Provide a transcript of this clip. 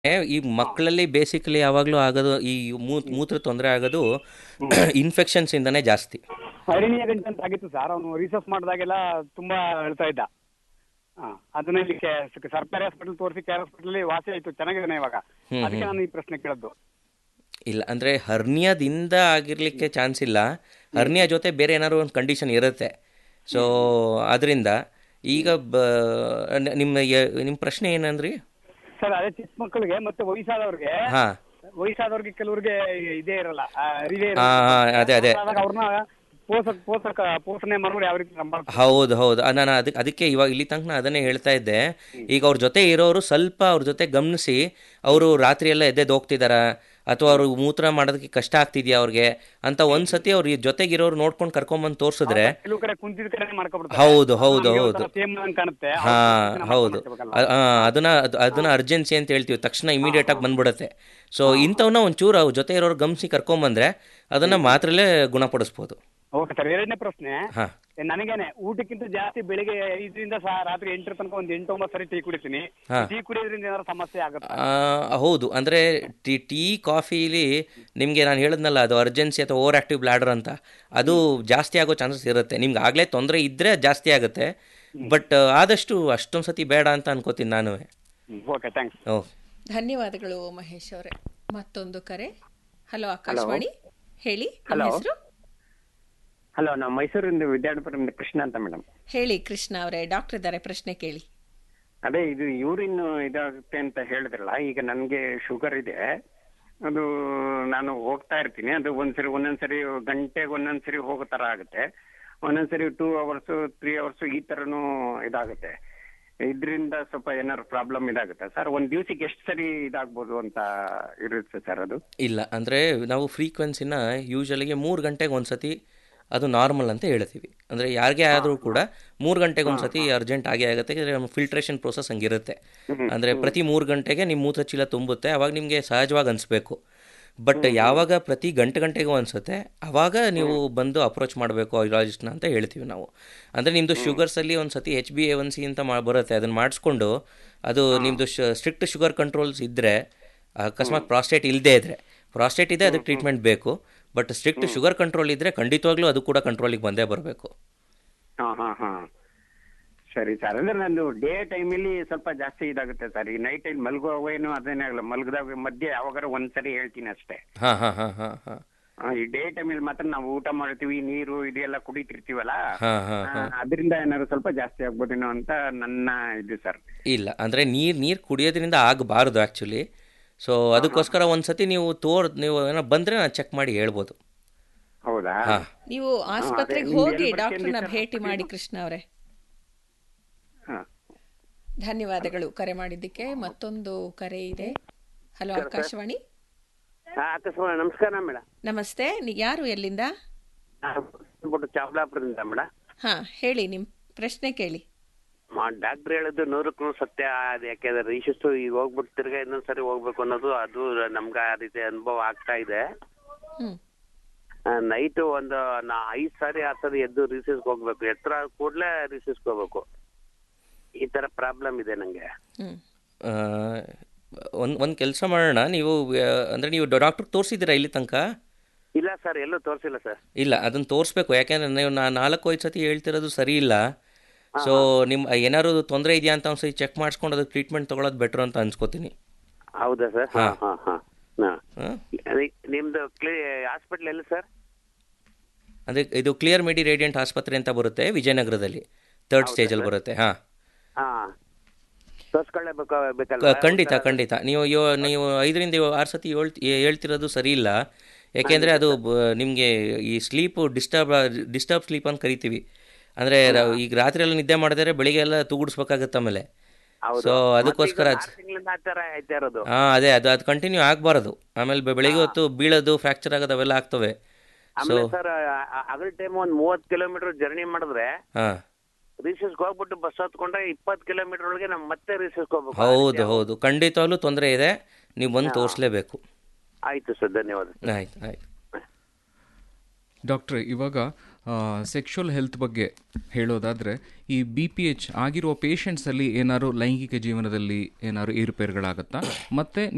ಈ ಮಕ್ಕಳಲ್ಲಿ ಬೇಸಿಕಲಿ ಯಾವಾಗಲೂ ಆಗೋದು ಈ ಮೂ- ಮೂತ್ರ ತೊಂದರೆ ಆಗೋದು ಇನ್ಫೆಕ್ಷನ್ಸ್ ಇಂದನೇ ಜಾಸ್ತಿ ಹೈರಿಣಿಯ ಗಂಟೆ ಅಂತ ಆಗಿತ್ತು ಸರ್ ಅವನು ರಿಸರ್ಚ್ ಮಾಡಿದಾಗೆಲ್ಲ ತುಂಬಾ ಹೇಳ್ತಾ ಇದ್ದ ಹಾ ಅದನ್ನ ಇಲ್ಲಿ ಕೆ- ಸರ್ಕಾರಿ ಹಾಸ್ಪಿಟಲ್ ತೋರಿಸಿ ಕೆ ಹಾಸ್ಪಿಟಲ್ ವಾಸಿ ಆಯ್ತು ಚೆನ್ನಾಗಿದ್ದಾನೆ ಇವಾಗ ಹ್ಮ್, ಅದಕ್ಕೆ ನಾನು ಈ ಪ್ರಶ್ನೆ ಕೇಳದ್ದು ಇಲ್ಲ ಅಂದರೆ ಹರ್ನಿಯಾದಿಂದ ಆಗಿರ್ಲಿಕ್ಕೆ ಚಾನ್ಸ್ ಇಲ್ಲ ಹರ್ನಿಯಾ ಜೊತೆ ಬೇರೆ ಏನಾದ್ರು ಒಂದು ಕಂಡೀಷನ್ ಇರುತ್ತೆ ಸೊ ಅದರಿಂದ ಈಗ ಬ ನ- ನಿಮ್ಮ ಯ- ನಿಮ್ಮ ಪ್ರಶ್ನೆ ಏನಂದ್ರಿ ಸರ್ ಅದೇ ಚಿಕ್ಕ ಮಕ್ಕಳಿಗೆ ಮತ್ತೆ ವಯಸ್ಸಾದವ್ರಿಗೆ ಹಾಂ ವಯಸ್ಸಾದವ್ರಿಗೆ ಕೆಲವ್ರಿಗೆ ಇದೇ ಇರಲ್ಲ ಆ, ಅರಿವೇ ಹಾ, ಹಾ, ಅದೇ, ಅದೇ. ಅವ್ರನ್ನ ಪೋಷಕ ಪೋಷಕ ಪೋಷಣೆ ಮಾಡೋರು ಯಾವ ರೀತಿ ನಂಬ ಹೌದು ಹೌದು ಆ, ನಾನು ಅದಕ್ಕೆ ಅದಕ್ಕೆ ಇವಾಗ ಇಲ್ಲಿ ತನಕ ನಾನು ಅದನ್ನೇ ಹೇಳ್ತಾ ಇದ್ದೆ ಈಗ ಅವ್ರ ಜೊತೆ ಇರೋರು ಸ್ವಲ್ಪ ಅವ್ರ ಜೊತೆ ಗಮನಿಸಿ ಅವರು ರಾತ್ರಿ ಎಲ್ಲ ಎದ್ದೆದ್ದು ಹೋಗ್ತಿದಾರ ಅಥವಾ ಅವರು ಮೂತ್ರ ಮಾಡೋದಕ್ಕೆ ಕಷ್ಟ ಆಗ್ತಿದ್ಯಾ ಅವ್ರಿಗೆ ಅಂತ ಒಂದ್ ಸತಿ ಅವ್ರ ಜೊತೆಗಿರೋರು ನೋಡ್ಕೊಂಡು ಕರ್ಕೊಂಬಂದು ತೋರಿಸಿದ್ರೆ ಕೆಲವು ಕಡೆ ಕುಂತಿದ ಕಡೆ ಮಾಡ್ಕೊಬಿಡ್ತಾರೆ ಹೌದು, ಹೌದು, ನಮ್ಗೆ ಹೌದು. ಒಂಥರ ಸೇಮ್ ನಂಗ್ ಕಾಣುತ್ತೆ ಹಾ ಅವ್ರ ಹೌದು ಮಾಡ್ಕೊಬೇಕಲ್ಲ. ಅ- ಆ, ಅದನ್ನ ಅದ್- ಅದನ್ನ ಅರ್ಜೆನ್ಸಿ ಅಂತ ಹೇಳ್ತೀವಿ ತಕ್ಷಣ ಇಮಿಡಿಯೇಟ್ ಆಗಿ ಬಂದ್ಬಿಡುತ್ತೆ ಸೊ ಇಂಥವನ್ನ ಒಂಚೂರು ಅವ್ರ ಜೊತೆ ಇರೋರು ಗಮನಿಸಿ ಕರ್ಕೊಂಬಂದ್ರೆ ಅದನ್ನ ಮಾತ್ರಲ್ಲೇ ಗುಣಪಡಿಸ್ಬೋದು ಓಕೆ ಸರ್ ಎರಡನೇ ಪ್ರಶ್ನೆ ಹಾ ಏ, ನನಗೇನೆ ಊಟಕ್ಕಿಂತ ಜಾಸ್ತಿ ಬೆಳಿಗ್ಗೆ ಐದರಿಂದ ಸಹ ರಾತ್ರಿ ಎಂಟರ ತನಕ ಒಂದು ಎಂಟು ಒಂಬತ್ತು ಸರಿ ಟೀ ಕುಡಿತೀನಿ ಹಾ. ಟೀ ಕುಡಿಯೋದ್ರಿಂದ ಏನಾದ್ರು ಸಮಸ್ಯೆ ಆಗುತ್ತಾ ಆ, ಹೌದು ಅಂದರೆ ಟೀ ಟೀ ಕಾಫಿಲಿ ನಿಮಗೆ ನಾನು ಹೇಳಿದ್ನಲ್ಲ ಅದು ಅರ್ಜೆನ್ಸಿ ಅಥವಾ ಓವರ್ ಆ್ಯಕ್ಟಿವ್ ಬ್ಲಾಡರ್ ಅಂತ ಅದು ಜಾಸ್ತಿ ಆಗೋ ಚಾನ್ಸಸ್ ಇರುತ್ತೆ ನಿಮ್ಗೆ ಆಗಲೇ ತೊಂದರೆ ಇದ್ದರೆ ಜಾಸ್ತಿ ಆಗುತ್ತೆ ಬಟ್ ಆದಷ್ಟು ಅಷ್ಟೊಂದು ಸತಿ ಬೇಡ ಅಂತ ಅನ್ಕೋತೀನಿ ನಾನು ಓಕೆ ಥ್ಯಾಂಕ್ಸ್ ಓ ಧನ್ಯವಾದಗಳು ಮಹೇಶ್ ಅವರೇ ಮತ್ತೊಂದು ಕರೆ ಹಲೋ ಆಕಾಶವಾಣಿ ಹೇಳಿ ನಿಮ್ಮ Hello. ಹೆಸರು ಹಲೋ ನಾವು ಮೈಸೂರಿಂದ ವಿದ್ಯಾರ್ಥಿಪುರದಿಂದ ಕೃಷ್ಣ ಅಂತ ಮೇಡಮ್ ಹೇಳಿ ಕೃಷ್ಣ ಅವರೇ ಡಾಕ್ಟರ್ ಇದ್ದಾರೆ ಪ್ರಶ್ನೆ ಕೇಳಿ ಅದೇ ಇದು ಯೂರಿನ್ ಇದಾಗುತ್ತೆ ಅಂತ ಹೇಳಿದ್ರಲ್ಲ ಈಗ ನನಗೆ ಶುಗರ್ ಇದೆ ಅದು ನಾನು ಹೋಗ್ತಾ ಇರ್ತೀನಿ ಅದು ಒಂದ್ಸರಿ ಒಂದೊಂದ್ಸರಿ ಗಂಟೆಗೆ ಒಂದೊಂದ್ಸರಿ ಹೋಗೋ ತರ ಆಗುತ್ತೆ ಒಂದೊಂದ್ಸರಿ ಟೂ ಅವರ್ಸ್ ತ್ರೀ ಅವರ್ಸ್ ಈ ತರನು ಇದಾಗುತ್ತೆ ಇದರಿಂದ ಸ್ವಲ್ಪ ಏನಾದ್ರು ಪ್ರಾಬ್ಲಮ್ ಇದಾಗುತ್ತೆ ಸರ್ ಒಂದ್ ದಿವಸಕ್ಕೆ ಎಷ್ಟು ಸರಿ ಇದಾಗ್ಬೋದು ಅಂತ ಇರುತ್ತೆ ಸರ್ ಅದು ಇಲ್ಲ ಅಂದರೆ ನಾವು ಫ್ರೀಕ್ವೆನ್ಸಿನ ಯೂಶಲಿಗೆ ಮೂರು ಗಂಟೆಗೆ ಒಂದು ಸತಿ ಅದು ನಾರ್ಮಲ್ ಅಂತ ಹೇಳ್ತೀವಿ ಅಂದರೆ ಯಾರಿಗೇ ಆದರೂ ಕೂಡ ಮೂರು ಗಂಟೆಗೆ ಒಂದು ಸತಿ ಅರ್ಜೆಂಟ್ ಆಗೇ ಆಗುತ್ತೆ ಯಾಕಂದರೆ ನಮ್ಮ ಫಿಲ್ಟ್ರೇಷನ್ ಪ್ರೋಸೆಸ್ ಹಂಗಿರುತ್ತೆ ಅಂದರೆ ಪ್ರತಿ ಮೂರು ಗಂಟೆಗೆ ನಿಮ್ಮ ಮೂತ್ರಚೀಲ ತುಂಬುತ್ತೆ ಅವಾಗ ನಿಮಗೆ ಸಹಜವಾಗಿ ಅನಿಸ್ಬೇಕು ಬಟ್ ಯಾವಾಗ ಪ್ರತಿ ಗಂಟೆ ಗಂಟೆಗೂ ಅನಿಸುತ್ತೆ ಅವಾಗ ನೀವು ಬಂದು ಅಪ್ರೋಚ್ ಮಾಡಬೇಕು ಐರಾಲಜಿಸ್ಟ್ನ ಅಂತ ಹೇಳ್ತೀವಿ ನಾವು ಅಂದರೆ ನಿಮ್ಮದು ಶುಗರ್ಸಲ್ಲಿ ಒಂದು ಸತಿ H B A one C ಅಂತ ಮಾ ಬರುತ್ತೆ ಅದನ್ನು ಮಾಡಿಸ್ಕೊಂಡು ಅದು ನಿಮ್ಮದು ಸ್ಟ್ರಿಕ್ಟ್ ಶುಗರ್ ಕಂಟ್ರೋಲ್ಸ್ ಇದ್ದರೆ ಅಕಸ್ಮಾತ್ ಪ್ರಾಸ್ಟೇಟ್ ಇಲ್ಲದೇ ಇದ್ದರೆ ಪ್ರಾಸ್ಟೇಟ್ ಇದೆ ಅದಕ್ಕೆ ಟ್ರೀಟ್ಮೆಂಟ್ ಬೇಕು ಬಟ್ ಸ್ಟ್ರಿಕ್ಟ್ ಶುಗರ್ ಕಂಟ್ರೋಲ್ ಇದ್ದರೆ ಖಂಡಿತವಾಗ್ಲೂ ಅದು ಕೂಡ ಕಂಟ್ರೋಲಿಗೆ ಬಂದೇ ಬರಬೇಕು ಹಾ ಹಾ ಹಾ ಸರಿ ಸರ್ ಅಂದ್ರೆ ನಂದು ಡೇ ಟೈಮಲ್ಲಿ ಸ್ವಲ್ಪ ಜಾಸ್ತಿ ಇದಾಗುತ್ತೆ ಸರ್ ಈ ನೈಟ್ ಟೈಮ್ ಮಲ್ಗುವಾಗೇನು ಅದೇನೇ ಆಗಲ್ಲ ಮಲ್ಗದಾಗ ಮಧ್ಯೆ ಯಾವಾಗಾರ ಒಂದ್ಸರಿ ಹೇಳ್ತೀನಿ ಅಷ್ಟೇ ಹಾಂ ಹಾಂ ಹಾಂ ಹಾಂ ಹಾಂ ಆ, ಈ ಡೇ ಟೈಮಲ್ಲಿ ಮಾತ್ರ ನಾವು ಊಟ ಮಾಡ್ತೀವಿ ನೀರು ಇದೆಲ್ಲ ಕುಡಿತಿರ್ತೀವಲ್ಲ ಹಾಂ ಹಾಂ ಹಾಂ ಅದರಿಂದ ಏನಾದ್ರು ಸ್ವಲ್ಪ ಜಾಸ್ತಿ ಆಗ್ಬೋದೇನೋ ಅಂತ ನನ್ನ ಇದು ಸರ್ ಇಲ್ಲ ಅಂದರೆ ನೀರು ನೀರು ಕುಡಿಯೋದ್ರಿಂದ ಆಗಬಾರ್ದು ಆ್ಯಕ್ಚುಲಿ ಸೊ ಅದಕ್ಕೋಸ್ಕರ ಒಂದು ಸತಿ ನೀವು ತೋರ್ ನೀವು ಏನೋ ಬಂದರೆ ನಾನು ಚೆಕ್ ಮಾಡಿ ಹೇಳ್ಬೋದು ಹೌದಾ ಹಾಂ ನೀವು ಆಸ್ಪತ್ರೆಗೆ ನಿಮ್ದು ಹೋಗಿ ಎಲ್ಲಿ ಡಾಕ್ಟರ್ನ ಬರ್ತೀನಿ ಭೇಟಿ ಸರ್? ಮಾಡಿ ಕೃಷ್ಣ ಅವರೇ ಹಾ ಧನ್ಯವಾದಗಳು ಕರೆ ಮಾಡಿದ್ದಕ್ಕೆ ಮತ್ತೊಂದು ಕರೆ ಇದೆ ಹಲೋ ಆಕಾಶವಾಣಿ ಅಕಸ್ಮಾತ್ ನಮಸ್ಕಾರ ಮೇಡಮ್ ನಮಸ್ತೆ ನಿ- ಯಾರು ಎಲ್ಲಿಂದ ಚಾಮಲಾಪುರದಿಂದ ಮೇಡಮ್ ಹಾ ಹೇಳಿ ನಿಮ್ ಪ್ರಶ್ನೆ ಕೇಳಿ ಡಾಕ್ಟರ್ ಹೇಳಿದ್ದು ನೂರಕ್ಕೂ ಸತ್ಯ ಅದು ಯಾಕೆಂದ್ರೆ ರೀಶಸ್ಸು ಈಗ ಹೋಗ್ಬಿಟ್ಟು ತಿರ್ಗಾ ಇನ್ನೊಂದ್ಸರಿ ಹೋಗ್ಬೇಕು ಅನ್ನೋದು ಅದು ನಮ್ಗೆ ಆ ರೀತಿ ಅನುಭವ ಆಗ್ತಾ ಇದೆ ಹ್ಮ್ ನೈಟ್ ಒಂದು ನಾ ಐದ್ ಸಾರಿ ಆರ್ ಸರಿ ಎದ್ದು ರಿಸೀಸ್ಗೆ ಹೋಗ್ಬೇಕು ಎತ್ತರ ಕೂಡಲೇ ರಿಸೀಸ್ಗೆ ಹೋಗ್ಬೇಕು ಈ ತರ ಪ್ರಾಬ್ಲಮ್ ಇದೆ ನಂಗೆ ಹ್ಮ್ ಒಂದು ಒಂದು ಕೆಲಸ ಮಾಡೋಣ ನೀವು ಅಂದರೆ ನೀವು ಡಾಕ್ಟ್ರಿಗೆ ತೋರಿಸಿದ್ದೀರಾ ಇಲ್ಲಿ ತನಕ ಇಲ್ಲ ಸರ್ ಎಲ್ಲೂ ತೋರಿಸಿಲ್ಲ ಸರ್ ಇಲ್ಲ ಅದನ್ನು ತೋರಿಸ್ಬೇಕು ಯಾಕೆಂದರೆ ನೀವು ನಾ ನಾಲ್ಕು ಐದು ಸತಿ ಹೇಳ್ತಿರೋದು ಸರಿ ಇಲ್ಲ ಸೊ ನಿಮ್ಮ ಏನಾದ್ರು ತೊಂದರೆ ಇದೆಯಾ ಅಂತ ಒಂದ್ಸತಿ ಚೆಕ್ ಮಾಡಿಸ್ಕೊಂಡು ಅದಕ್ಕೆ ಟ್ರೀಟ್ಮೆಂಟ್ ತೊಗೊಳೋದು ಬೆಟ್ರ್ ಅಂತ ಅನ್ಸ್ಕೋತೀನಿ ಹೌದಾ ಸರ್ ಹಾ ಹಾ ಹಾ ಹಾ ಹಾಂ ಅದೇ- ನಿಮ್ದು ಕ್ಲಿ ಹಾಸ್ಪಿಟ್ಲ್ ಎಲ್ಲಿ ಸರ್ ಅಂದರೆ ಇದು ಕ್ಲಿಯರ್ ಮೆಡಿ ರೇಡಿಯಂಟ್ ಆಸ್ಪತ್ರೆ ಅಂತ ಬರುತ್ತೆ ವಿಜಯನಗರದಲ್ಲಿ ತರ್ಡ್ ಸ್ಟೇಜಲ್ಲಿ ಬರುತ್ತೆ ಹಾಂ ಹಾ ತೋರ್ಸ್ಕೊಳ್ಳೇಬೇಕು ಬೇಕಲ್ವಾ ಖಂಡಿತ ಖಂಡಿತ ನೀವು ಯೋ ನೀವು ಐದರಿಂದ ಏಳು- ಆರು ಸತಿ ಹೇಳ್ ಹೇಳ್ತಿರೋದು ಸರಿ ಇಲ್ಲ ಯಾಕೆಂದರೆ ಅದು ನಿಮಗೆ ಈ ಸ್ಲೀಪು ಡಿಸ್ಟರ್ಬ್ ಡಿಸ್ಟರ್ಬ್ ಸ್ಲೀಪ್ ಅಂತ ಕರಿತೀವಿ ಅಂದರೆ ಈಗ ರಾತ್ರಿ ಎಲ್ಲ ನಿದ್ದೆ ಮಾಡಿದ್ರೆ ಬೆಳಿಗ್ಗೆ ಎಲ್ಲ ತೂಗುಡಿಸ್ಬೇಕಾಗತ್ತೆ ಆಮೇಲೆ ಹೌದು. ಸೊ ಅದಕ್ಕೋಸ್ಕರ ಆರು ತಿಂಗಳಿಂದ ಆ ತರ ಆಯ್ತಾ ಇರೋದು ಹಾಂ ಅದೇ ಅದು ಅದು ಕಂಟಿನ್ಯೂ ಆಗಬಾರ್ದು ಆಮೇಲೆ ಬೆ- ಬೆಳಿಗ್ಗೆ ಹೊತ್ತು ಬೀಳೋದು ಫ್ರ್ಯಾಕ್ಚರ್ ಆಗೋದು ಅವೆಲ್ಲ ಆಗ್ತವೆ ಸೊ ಆಮೇಲೆ ಸರ್ ಅಗಲ್ ಟೈಮ್ ಒಂದ್ ಮೂವತ್ ಕಿಲೋಮೀಟರ್ ಜರ್ನಿ ಮಾಡಿದ್ರೆ ಹಾಂ ರಿಸೀಸ್ಗೆ ಹೋಗ್ಬಿಟ್ಟು ಬಸ್ ಹತ್ಕೊಂಡ್ರೆ ಇಪ್ಪತ್ತು ಕಿಲೋಮೀಟರ್ ಒಳಗೆ ನಮ್ ಮತ್ತೆ ರಿಸೀಸ್ಗೆ ಹೋಗ್ಬೇಕು ಹೌದು ಹೌದು ಖಂಡಿತವಾಗ್ಲೂ ತೊಂದರೆ ಇದೆ ನೀವು ಬಂದು ತೋರಿಸ್ಲೇಬೇಕು ಆಯ್ತು ಸರ್ ಧನ್ಯವಾದ ಆಯ್ತು ಆಯ್ತು ಡಾಕ್ಟ್ರೆ ಇವಾಗ ಸೆಕ್ಷುವಲ್ ಹೆಲ್ತ್ ಬಗ್ಗೆ ಹೇಳೋದಾದರೆ ಈ ಬಿ ಪಿ ಎಚ್ ಆಗಿರುವ ಪೇಷಂಟ್ಸಲ್ಲಿ ಏನಾದ್ರು ಲೈಂಗಿಕ ಜೀವನದಲ್ಲಿ ಏನಾದ್ರು ಏರುಪೇರುಗಳಾಗುತ್ತಾ ಮತ್ತು